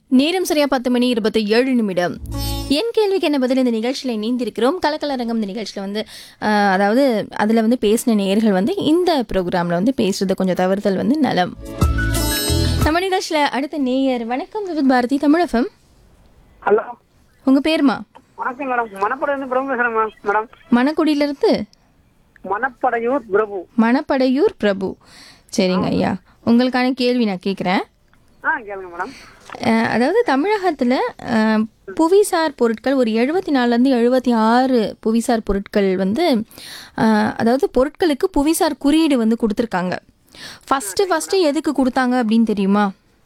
நேரம் சரியா பத்து மணி இருபத்தி ஏழு நிமிடம் என் கேள்விக்கு என்ன பதில் இந்த நிகழ்ச்சியில் இணைந்திருக்கிறோம் கலக்கலரங்கம் இந்த நிகழ்ச்சியில் வந்து ஆஹ், அதாவது அதில் வந்து பேசின நேயர்கள் வந்து இந்த ப்ரோக்ராமில் வந்து பேசுறது கொஞ்சம் தவறுதல் வந்து நலம் நம்ம நிகழ்ச்சியில் அடுத்த நேயர் வணக்கம் விவித் பாரதி தமிழகம் ஹலோ உங்கள் பேருமா வணக்கம் மேடம் மணப்படையிலிருந்து பிரபு பேசுறேன் மேம் மேடம் மணக்குடியிலிருந்து மணப்படையூர் பிரபு மணப்படையூர் பிரபு சரிங்க ஐயா உங்களுக்கான கேள்வி நான் கேட்குறேன் ஆ கேளுங்க மேடம் அதாவது தமிழகத்தில் புவிசார் பொருட்கள் ஒரு எழுபத்தி நாலுலேருந்து எழுபத்தி ஆறு புவிசார் பொருட்கள் வந்து அஹ், அதாவது பொருட்களுக்கு புவிசார் குறியீடு வந்து கொடுத்துருக்காங்க ஃபஸ்ட்டு ஃபஸ்ட்டு எதுக்கு கொடுத்தாங்க அப்படின்னு தெரியுமா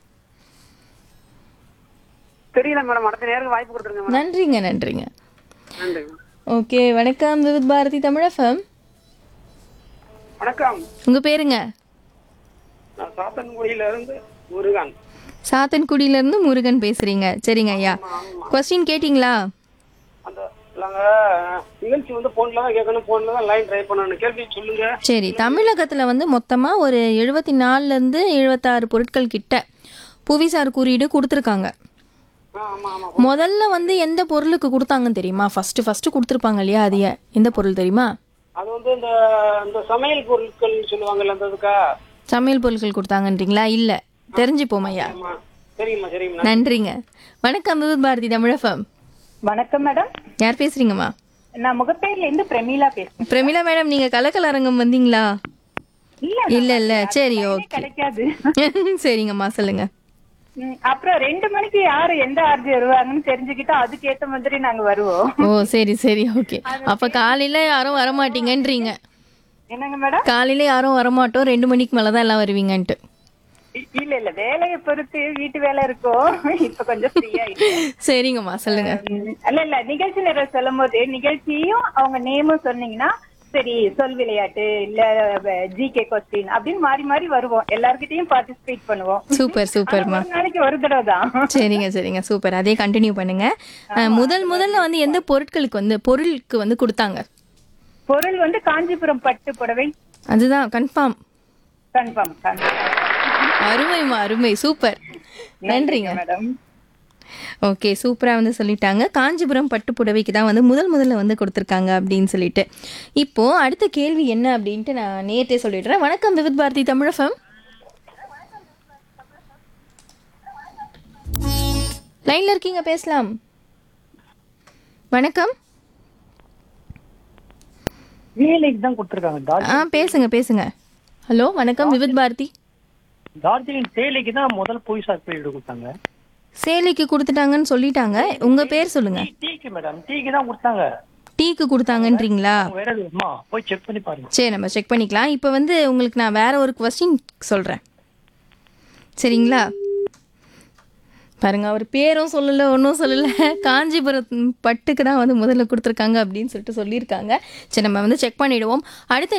தெரியல மேடம் அடுத்த நேருக்கு வாய்ப்பு கொடுத்துருங்க மேடம் நன்றிங்க நன்றிங்க நன்றி ஓகே வணக்கம் விவித் பாரதி தமிழகம் வணக்கம் உங்கள் பேருங்க நான் சாத்தன்குடியில இருந்து முருகன் சாத்தன்குடியிலேருந்து முருகன் பேசுகிறீங்க சரிங்க ஐயா கொஸ்டின் கேட்டிங்களா அந்த நாங்க நிகழ்ச்சி வந்து போன்ல தான் கேட்கணும் போன்ல தான் லைன் ட்ரை பண்ணணும் கேள்வி சொல்லுங்க சரி தமிழகத்தில் வந்து மொத்தமாக ஒரு எழுபத்தி நாலுலேருந்து எழுபத்தாறு பொருட்கள் கிட்ட புவிசார் குறியீடு கொடுத்துருக்காங்க ஆ ஆமா ஆமா முதல்ல வந்து எந்த பொருளுக்கு கொடுத்தாங்கன்னு தெரியுமா ஃபர்ஸ்ட் ஃபர்ஸ்ட் கொடுத்துருப்பாங்க இல்லையா அது ஏ- எந்த பொருள் தெரியுமா அது வந்து இந்த இந்த சமையல் பொருட்கள் சொல்லுவாங்கல்ல அந்த இதுக்கா சமையல் பொருட்கள் கொடுத்தாங்கன்றீங்களா இல்லை தெரிஞ்சுப்போம் ஐயா ஆமா சரிங்கம்மா சரிங்கம்மா நன்றிங்க வணக்கம் விவித் பாரதி தமிழகம் வணக்கம் மேடம் யார் பேசுறீங்கம்மா நான் முகப்பேர்ல இருந்து பிரமீளா பேசுறேன் பிரமிளா மேடம் நீங்க கலக்கல் அரங்கம் வந்தீங்களா இல்ல இல்ல இல்ல சரி ஓகே கிடைக்காது சரிங்கம்மா சொல்லுங்க ம், அப்புறம் ரெண்டு மணிக்கு யாரு எந்த ஆர்ஜி வருவாங்கன்னு தெரிஞ்சுக்கிட்டா அதுக்கு ஏத்த மாதிரி நாங்க வருவோம் ஓ சரி சரி ஓகே அப்ப காலையில யாரும் வரமாட்டீங்கன்றீங்க என்னங்க மேடம் காலையில யாரும் வரமாட்டோம் ரெண்டு மணிக்கு மேலதான் எல்லாம் வருவீங்கன்ட்டு இ- இல்ல இல்ல வேலையை பொறுத்து வீட்டு வேலை இருக்கும் இப்ப கொஞ்சம் ஃப்ரீயா சரிங்கம்மா சொல்லுங்க இல்ல இல்ல நிகழ்ச்சி நேரம் சொல்லும் போது நிகழ்ச்சியும் அவங்க நேமும் சொன்னீங்கன்னா சரி சொல் விளையாட்டு இல்ல ஜிகே கொஸ்டின் அப்படின்னு மாறி மாறி வருவோம் எல்லார்கிட்டயும் பார்ட்டிசிபேட் பண்ணுவோம் சூப்பர் சூப்பர்மா ஒரு நாளைக்கு ஒரு தடவை தான் சரிங்க சரிங்க சூப்பர் அதே கண்டினியூ பண்ணுங்க அஹ், முதல் முதல்ல வந்து எந்த பொருட்களுக்கு வந்து பொருளுக்கு வந்து கொடுத்தாங்க பொருள் வந்து காஞ்சிபுரம் பட்டு புடவை அதுதான் கன்ஃபார்ம் கன்ஃபார்ம் கன்ஃபார்ம் அருமைமா அருமை சூப்பர் நன்றிங்க மேடம் ஓகே சூப்பராக வந்து சொல்லிட்டாங்க காஞ்சிபுரம் பட்டு புடவைக்கு தான் வந்து முதல் முதல்ல வந்து கொடுத்துருக்காங்க அப்படின்னு சொல்லிட்டு இப்போ அடுத்த கேள்வி என்ன அப்படின்ட்டு நான் நேற்றே சொல்லிடுறேன் வணக்கம் விவித் பாரதி தமிழகம் லைன்ல இருக்கீங்க பேசலாம் வணக்கம் வேலைக்கு தான் கொடுத்துருக்காங்க ஆ பேசுங்க பேசுங்க ஹலோ வணக்கம் விவித் பாரதி டார்ஜிலிங் சேலைக்கு தான் முதல் புவிசார் குறியீடு கொடுத்தாங்க சேலைக்கு கொடுத்துட்டாங்கன்னு சொல்லிட்டாங்க உங்க பேர் சொல்லுங்க டீ- டீக்கு மேடம் டீக்கு தான் கொடுத்தாங்க டீக்கு கொடுத்தாங்கன்றீங்களா வேற எதுவுமா போய் செக் பண்ணி பாருங்க சரி நம்ம செக் பண்ணிக்கலாம் இப்போ வந்து உங்களுக்கு நான் வேற ஒரு கொஸ்டின் சொல்கிறேன் சரிங்களா பாருங்க அவர் பேரும் சொல்லலை ஒன்றும் சொல்லலை காஞ்சிபுரம் பட்டுக்கு தான் வந்து முதல்ல கொடுத்துருக்காங்க அப்படின்னு சொல்லிட்டு சொல்லியிருக்காங்க சரி நம்ம வந்து செக் பண்ணிடுவோம் அடுத்த